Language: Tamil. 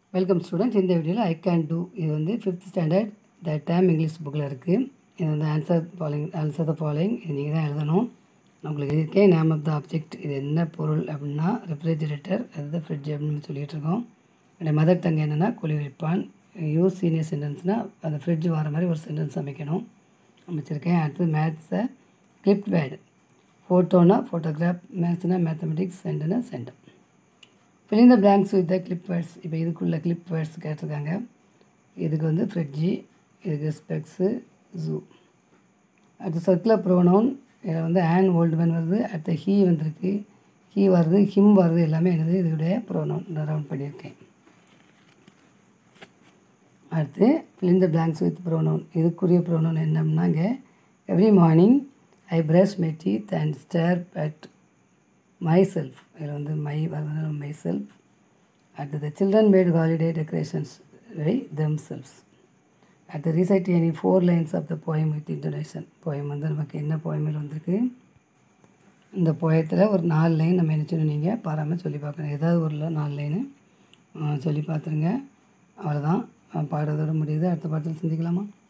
வெல்கம் ஸ்டூடெண்ட்ஸ் இந்த வீடியோவில் ஐ கேன் டூ இது வந்து fifth standard the term English புக்கில் இருக்குது இது வந்து answer following answer the following இது நீங்கள் தான் எழுதணும் நான் உங்களுக்கு எழுதியிருக்கேன் நேம் ஆஃப் த ஆப்ஜெக்ட் இது என்ன பொருள் அப்படின்னா ரெஃப்ரிஜிரேட்டர் அது ஃப்ரிட்ஜ் அப்படின்னு சொல்லிகிட்டு இருக்கோம் என்னுடைய மதர் டங் என்னென்னா குளிர்விப்பான் யூஸ் சீனியர் சென்டென்ஸ்னால் அந்த ஃப்ரிட்ஜ் வர மாதிரி ஒரு சென்டென்ஸ் அமைக்கணும் அமைச்சிருக்கேன் அடுத்து மேத்ஸை கிளிப் வேர்டு ஃபோட்டோனா ஃபோட்டோகிராஃப் மேத்ஸ்னால் மேத்தமெட்டிக்ஸ் சென்டுனா centum filling the blanks with the clip words இப்போ இதுக்குள்ள கிளிப் வேர்ட்ஸ் கேட்டிருக்காங்க இதுக்கு வந்து ஃப்ரிட்ஜி இதுக்கு ஸ்பெக்ஸு ஜூ அடுத்து சர்க்குலர் ப்ரோனவுன் இதில் வந்து ஆன் ஓல்டுமேன் வருது அடுத்து ஹீ வந்திருக்கு ஹீ வருது ஹிம் வருது எல்லாமே என்னது இதோடைய ப்ரோனவுன் நான் ரவுண்ட் பண்ணியிருக்கேன் அடுத்து filling the blanks with pronoun இதுக்குரிய ப்ரோனவுன் என்னம்னா இங்கே every morning I brush my teeth and stare at myself இதில் வந்து மை வரதுனால மை செல்ஃப் அடுத்தது children made holiday decorations by themselves அடுத்து recite any four lines of the poem with intonation poem வந்து நமக்கு என்ன போயமில் வந்திருக்கு இந்த போயத்தில் ஒரு நாலு லைன் நம்ம என்ன செய்யணும் நீங்கள் பாராமல் சொல்லி பார்க்கணும் ஏதாவது ஒரு நாலு லைனு சொல்லி பார்த்துருங்க அவ்வளோதான் பாடுறதோடு முடியுது அடுத்த பாடத்தில் செஞ்சுக்கலாமா